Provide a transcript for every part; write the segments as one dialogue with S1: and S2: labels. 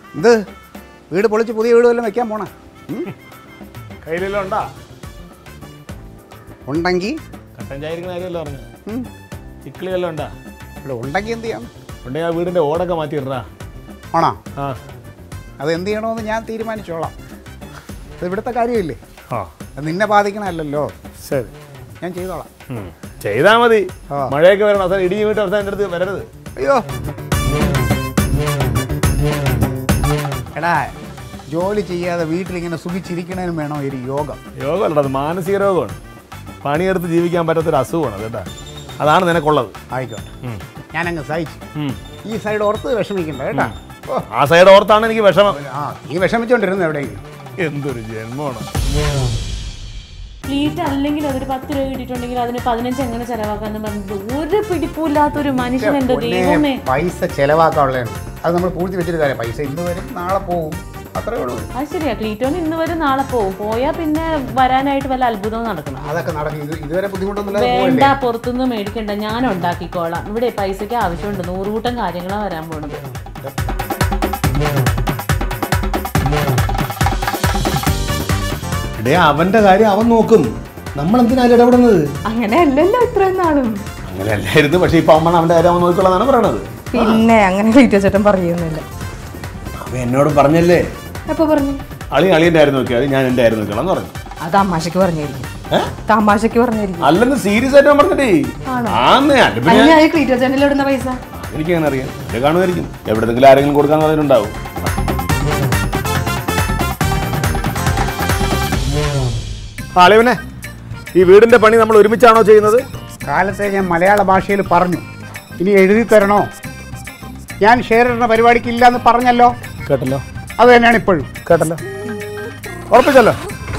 S1: എന്ത് വീട് പൊളിച്ച് പുതിയ വീട് വല്ലതും വെക്കാൻ പോണ
S2: കയ്യിലെല്ലാം ഉണ്ടാ
S1: ഉണ്ടെങ്കിൽ
S2: കട്ടൻ ചായിരിക്കുന്ന കാര്യമല്ലോ പറഞ്ഞു ചിക്കിളിയെല്ലാം ഉണ്ടാ
S1: ഇവിടെ ഉണ്ടെങ്കിൽ എന്ത് ചെയ്യാം
S2: ഉണ്ടെങ്കിൽ ആ വീടിന്റെ ഓടൊക്കെ മാറ്റിയിട്ടാ
S1: ആണോ
S2: ആ
S1: അത് എന്ത് ചെയ്യണമെന്ന് ഞാൻ തീരുമാനിച്ചോളാം അത് ഇവിടുത്തെ കാര്യമില്ലേ
S2: ആ
S1: അത് നിന്നെ ബാധിക്കണമല്ലല്ലോ
S2: ശരി
S1: ഞാൻ ചെയ്തോളാം
S2: ഉം. ചെയ്താ മതി
S1: ആ.
S2: മഴയൊക്കെ വരണം അവസാനം ഇടിയും വീട്ട് അവസാനം എൻ്റെ അടുത്ത് വരരുത്
S1: അയ്യോ എടാ ജോലി ചെയ്യാതെ വീട്ടിലിങ്ങനെ സുഖിച്ചിരിക്കണതിനും വേണോ ഒരു യോഗം
S2: യോഗമല്ല അത് മാനസിക രോഗമാണ് പണിയെടുത്ത് ജീവിക്കാൻ പറ്റാത്തൊരു അസുഖമാണ് അത് കേട്ടാ അതാണ് നിനക്കുള്ളത്
S1: ആയിക്കോട്ടെ
S2: ഉം.
S1: ഞാനങ്ങ് സഹിച്ചു
S2: ഉം.
S1: ഈ സൈഡ് ഓർത്ത് വിഷമിക്കണ്ട കേട്ടാ ഓ
S2: ആ സൈഡ് ഓർത്താണ് എനിക്ക് വിഷമം
S1: ആ ഈ വിഷമിച്ചോണ്ടിരുന്നു എവിടെയെങ്കിലും
S2: എന്തൊരു ജന്മമാണ്
S3: ഫ്ലീറ്റ് അല്ലെങ്കിൽ അതൊരു പത്ത് രൂപ കിട്ടിയിട്ടുണ്ടെങ്കിൽ അതിന് പതിനഞ്ച് എങ്ങനെ ചെലവാക്കാന്ന് പറഞ്ഞിട്ട് ഒരു പിടിപ്പില്ലാത്തൊരു മനുഷ്യൻ എന്റെ
S1: പൊന്നേ,
S3: ദൈവമേ
S1: പൈസ ചെലവാക്കാനുള്ളതാണ് അത് നമ്മൾ പൂഴ്ത്തി വെച്ചിട്ട് കാര്യം പൈസ ഇന്ന് വരും നാളെ പോവും അത്രേ ഉള്ളൂ
S3: അത് ശരിയാ ക്ലീറ്റോന് ഇന്ന് വരെ നാളെ പോകും പോയാൽ പിന്നെ വരാനായിട്ട് വല്ല അത്ഭുതവും നടക്കണം
S1: അതൊക്കെ നടക്കും ഇത് ഇതുവരെ ബുദ്ധിമുട്ടൊന്നുമില്ലാതെ
S3: വേണ്ട
S1: പോവല്ലേ
S3: പുറത്തുനിന്ന് മേടിക്കണ്ട ഞാൻ ഉണ്ടാക്കിക്കോളാം ഇവിടെ പൈസയ്ക്ക് ആവശ്യമുണ്ട് നൂറുകൂട്ടം കാര്യങ്ങളാണ് വരാൻ പോണത്
S4: എടേ അവന്റെ കാര്യം അവൻ നോക്കും നമ്മൾ എന്തിനാലും ഇടപെടുന്നത്
S5: അങ്ങനെ അല്ലല്ലോ ഇത്രയും നാളും
S4: അങ്ങനെ അല്ലായിരുന്നു പക്ഷെ ഇപ്പൊ അമ്മ അവന്റെ കാര്യം അവൻ നോക്കിക്കൊള്ളാന്നാണ് പറയണത്
S5: പിന്നെ അങ്ങനെ ക്ലീറ്റോ ചേട്ടൻ പറയുന്നില്ല
S4: അവൻ എന്നോട് പറഞ്ഞല്ലേ
S5: എപ്പോ പറഞ്ഞു
S2: അളി അളിയൻ്റെ ആയിരുന്നു നോക്കിയാൽ ഞാൻ എൻ്റെ ആയിരുന്നു നോക്കണം എന്ന് പറഞ്ഞു
S5: അത് തമാശക്ക് പറഞ്ഞായിരിക്കും തമാശക്ക് പറഞ്ഞായിരിക്കും
S2: അല്ലെന്ന് സീരിയസ് ആയിട്ട് ഞാൻ പറഞ്ഞിട്ടേ ആന്ന് അല്ല പിന്നെ
S5: അതിന് ഞാൻ ക്ലീറ്റോ ചേട്ടനിൽ ഇടുന്ന പൈസ
S2: എനിക്ക് അങ്ങനെ അറിയാം എന്നെ കാണുമായിരിക്കും എവിടെന്നെങ്കിലും ആരെങ്കിലും കൊടുക്കാൻ അതിനുണ്ടാവും അളിയവനെ ഈ വീടിന്റെ പണി നമ്മൾ ഒരുമിച്ചാണോ ചെയ്യുന്നത്
S1: കാലത്തെ ഞാൻ മലയാള ഭാഷയിൽ പറഞ്ഞു ഇനി എഴുതി തരണോ ഞാൻ ഷെയർ ഇടുന്ന പരിപാടിക്ക് ഇല്ലാന്ന് പറഞ്ഞല്ലോ
S2: കേട്ടല്ലോ
S1: അത് തന്നെയാണ് ഇപ്പോഴും
S2: കേട്ടല്ലോ ഉറപ്പിച്ചല്ലോ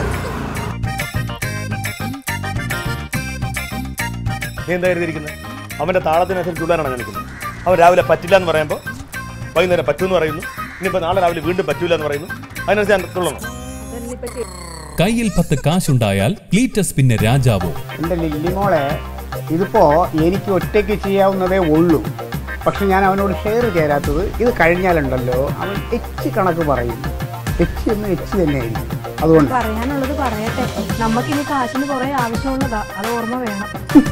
S2: നീ എന്താ എഴുതിയിരിക്കുന്നത് അവന്റെ താളത്തിനനുസരിച്ച് ഉള്ളാനാണ് നിൽക്കുന്നത് അവൻ രാവിലെ പറ്റില്ല എന്ന് പറയുമ്പോൾ വൈകുന്നേരം പറ്റുമെന്ന് പറയുന്നു ഇനിയിപ്പോൾ നാളെ രാവിലെ വീണ്ടും പറ്റൂല എന്ന് പറയുന്നു അതിനനുസരിച്ച് ഞാൻ തുള്ളണം
S6: കയ്യിൽ പത്ത് കാശുണ്ടായാൽ ക്ലീറ്റസ് പിന്നെ രാജാവോ
S1: എൻ്റെ ലില്ലിമോളെ ഇതിപ്പോ എനിക്ക് ഒറ്റയ്ക്ക് ചെയ്യാവുന്നതേ ഉള്ളൂ പക്ഷെ ഞാൻ അവനോട് ഷെയർ ചേരാത്തത് ഇത് കഴിഞ്ഞാലുണ്ടല്ലോ അവൻ എച്ച് കണക്ക് പറയും എച്ച് എന്ന് എച്ച് തന്നെയായിരിക്കും അതുകൊണ്ട്
S5: പറയാനുള്ളത് പറയട്ടെ നമുക്കിനി കാശിന് കുറെ ആവശ്യമുള്ളതാ അത് ഓർമ്മ വേണം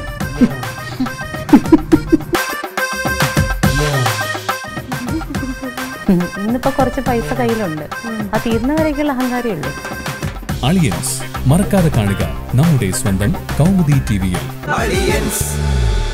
S3: ഇന്നിപ്പോ കുറച്ച് പൈസ കയ്യിലുണ്ട് ആ തീർന്ന വരേക്കുള്ള അഹങ്കാരമേ ഉള്ളൂ
S6: അളിയൻസ് മറക്കാതെ കാണുക നമ്മുടെ സ്വന്തം കൗമുദി ടിവിയിൽ
S7: Aliens